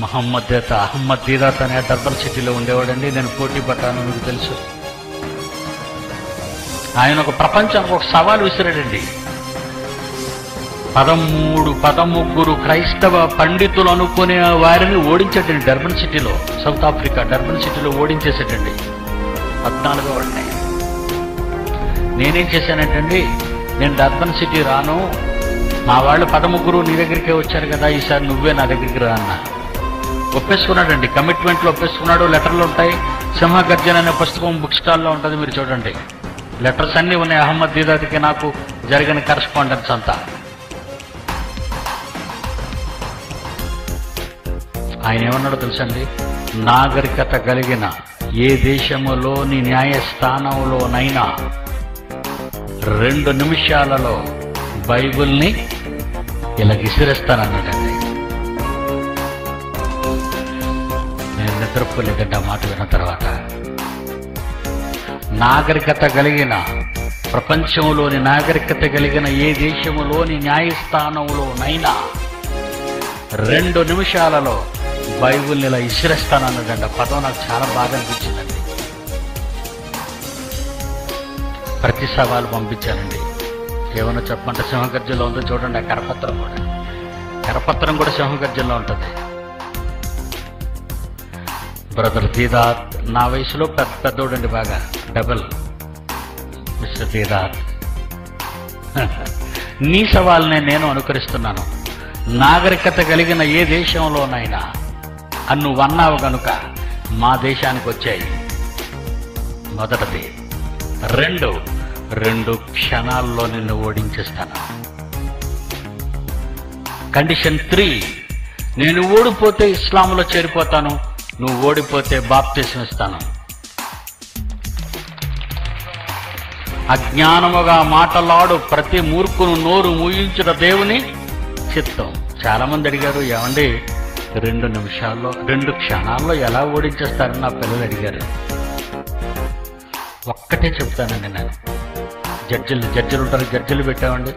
మహమ్మద్ దేత అహమ్మద్ దీదాత్ అనే దర్బర్ సిటీలో ఉండేవాడండి నేను పోటీ పడ్డాను మీకు తెలుసు ఆయన ఒక ప్రపంచానికి ఒక సవాల్ విసిరాడండి పదమూడు పదముగ్గురు క్రైస్తవ పండితులు అనుకునే వారిని ఓడించాడండి డర్బన్ సిటీలో సౌత్ ఆఫ్రికా డర్బన్ సిటీలో ఓడించేసాడండి పద్నాలుగో వాడిని నేనేం చేశానంటండి నేను డర్బన్ సిటీ రాను మా వాళ్ళు పదముగ్గురు నీ దగ్గరికే వచ్చారు కదా ఈసారి నువ్వే నా దగ్గరికి రా అన్న ఒప్పేసుకున్నాడండి కమిట్మెంట్లో ఒప్పేసుకున్నాడు లెటర్లు ఉంటాయి సింహగర్జన అనే పుస్తకం బుక్ స్టాల్లో ఉంటుంది మీరు చూడండి లెటర్స్ అన్నీ ఉన్నాయి అహ్మద్ దీదాదికి నాకు జరిగిన కరస్పాండెన్స్ అంతా ఆయన ఏమన్నాడో తెలుసండి నాగరికత కలిగిన ఏ దేశములోని న్యాయస్థానంలోనైనా రెండు నిమిషాలలో బైబిల్ని ఇలా విసిరేస్తానన్నాడండి నేను నిద్రపోలేదండి ఆ మాట విన్న తర్వాత నాగరికత కలిగిన ప్రపంచంలోని నాగరికత కలిగిన ఏ దేశములోని న్యాయస్థానంలోనైనా రెండు నిమిషాలలో బైబిల్ని ఇలా ఇసిరేస్తానన్నాడండి ఆ పదం నాకు చాలా బాగా అనిపించిందండి ప్రతి సవాలు పంపించానండి ఏమన్నా చెప్పమంటే సింహగర్జంలో ఉందో చూడండి ఆ కరపత్రం కూడా కరపత్రం కూడా సింహగర్జంలో ఉంటుంది బ్రదర్ దీదాత్ నా వయసులో పెద్ద పెద్దోడండి బాగా డబల్ మిస్టర్ దీదాత్ నీ సవాల్నే నేను అనుకరిస్తున్నాను నాగరికత కలిగిన ఏ దేశంలోనైనా అని నువ్వు అన్నావు గనుక మా దేశానికి వచ్చాయి మొదటిది రెండు రెండు క్షణాల్లో నిన్ను ఓడించేస్తాను కండిషన్ త్రీ నేను ఓడిపోతే ఇస్లాంలో చేరిపోతాను నువ్వు ఓడిపోతే బాప్తీసం ఇస్తాను అజ్ఞానముగా మాటలాడు ప్రతి మూర్ఖును నోరు మూయించుట దేవుని చిత్తం చాలా మంది అడిగారు ఏమండి రెండు నిమిషాల్లో రెండు క్షణాల్లో ఎలా ఓడించేస్తారని నా పిల్లలు అడిగారు ఒక్కటే చెప్తానండి నేను జడ్జిలు జడ్జిలు ఉంటారు జడ్జిలు పెట్టామండి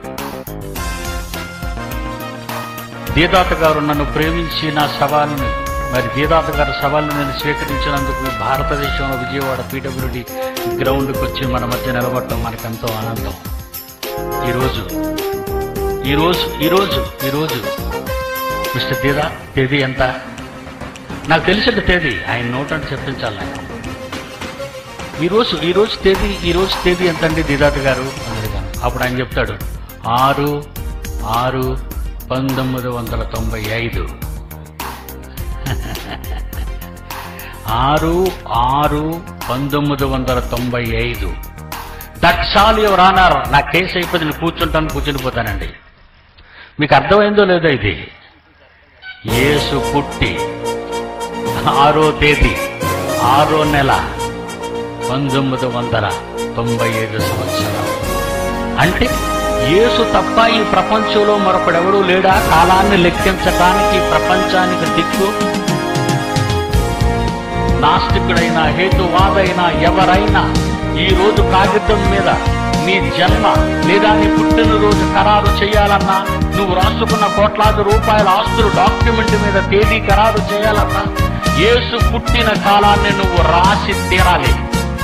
దీదాత గారు నన్ను ప్రేమించి నా సవాల్ని మరి దీదాత గారి సవాల్ని నేను స్వీకరించినందుకు భారతదేశంలో విజయవాడ పీడబ్ల్యూడి గ్రౌండ్కి వచ్చి మన మధ్య నిలబడటం మనకెంతో ఆనందం ఈరోజు ఈరోజు ఈరోజు ఈరోజు మిస్టర్ దీదా తేదీ ఎంత నాకు తెలిసిన తేదీ ఆయన నోట్ అని చెప్పించాలి నాకు ఈరోజు ఈరోజు తేదీ ఈరోజు తేదీ ఎంత అండి దీదాత గారు అని అడిగాను అప్పుడు ఆయన చెప్తాడు ఆరు ఆరు పంతొమ్మిది వందల తొంభై ఐదు ఆరు ఆరు పంతొమ్మిది వందల తొంభై ఐదు దట్స్ ఆల్ యువర్ ఆనర్ నా కేసు అయిపోయింది నేను కూర్చుంటాను కూర్చునిపోతానండి మీకు అర్థమైందో లేదో ఇది యేసు పుట్టి ఆరో తేదీ ఆరో నెల పంతొమ్మిది వందల తొంభై ఐదు సంవత్సరం అంటే యేసు తప్ప ఈ ప్రపంచంలో మరొకడెవడూ లేడా కాలాన్ని లెక్కించటానికి ఈ ప్రపంచానికి దిక్కు నాస్తికుడైనా హేతువాదైనా ఎవరైనా ఈ రోజు కాగితం మీద నీ జన్మ లేదా నీ పుట్టినరోజు ఖరారు చేయాలన్నా నువ్వు రాసుకున్న కోట్లాది రూపాయల ఆస్తులు డాక్యుమెంట్ మీద తేదీ ఖరారు చేయాలన్నా యేసు పుట్టిన కాలాన్ని నువ్వు రాసి తీరాలి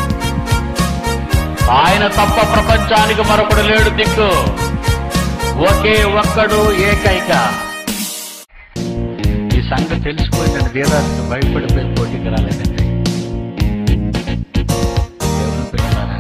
ఆయన తప్ప ప్రపంచానికి మరొకడు లేడు దిక్కు ఒకే ఒక్కడు ఏకైక ఈ సంగతి తెలిసిపోయిందండి దేదానికి భయపడిపోయి పోటీకి రాలేదండి దేవుని పిల్లలారా,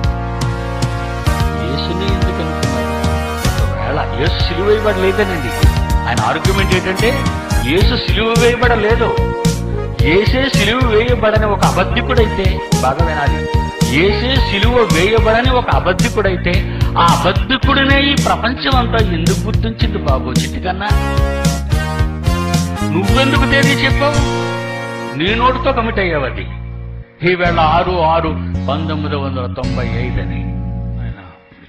యేసుని ఎందుకు అనుకున్నారు ఒకవేళ యేసు సిలువ వేయబడలేదనండి ఆయన ఆర్గ్యుమెంట్ ఏంటంటే యేసు సిలువ వేయబడలేదు ఏసే సిలువ వేయబడని ఒక అబద్ధికుడైతే బాగా వినాలి ఏసే సిలువ వేయబడని ఒక అబద్ధికుడైతే ఆ అబద్ధికుడినే ఈ ప్రపంచం అంతా ఎందుకు గుర్తించింది బాబు చిట్టికన్నా నువ్వెందుకు తేదీ చెప్పావు నీ నోటితో కమిట్ అయ్యావది ఈవేళ ఆరు ఆరు పంతొమ్మిది వందల తొంభై ఐదు అని ఆయన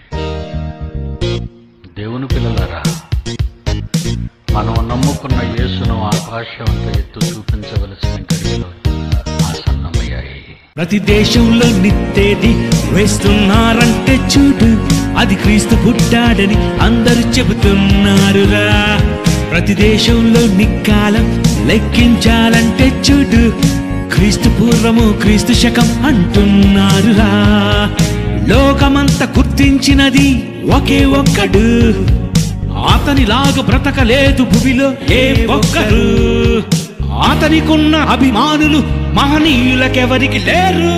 దేవుని పిల్లలరా మనం నమ్ముకున్న యేసును ఆకాశం అంత ఎత్తు చూపించవలసిన గడియలు ఆసన్నమయ్యాయి ప్రతి దేశంలో నిత్తేది వేస్తున్నారంటే చూడు అది క్రీస్తు పుట్టాడని అందరూ చెబుతున్నారురా ప్రతి దేశంలో నిక్కాలం లెక్కించాలంటే చూడు క్రీస్తు పూర్వము క్రీస్తు శకం అంటున్నారురా లోకమంతా గుర్తించినది ఒకే ఒక్కడు అతనిలాగా బ్రతకలేదు భూమిలో ఏ ఒక్కరు అతనికున్న అభిమానులు మహనీయులకెవరికి లేరు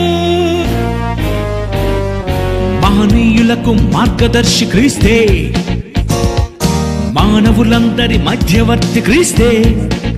మహనీయులకు మార్గదర్శి క్రీస్తే మానవులందరి మధ్యవర్తి క్రీస్తే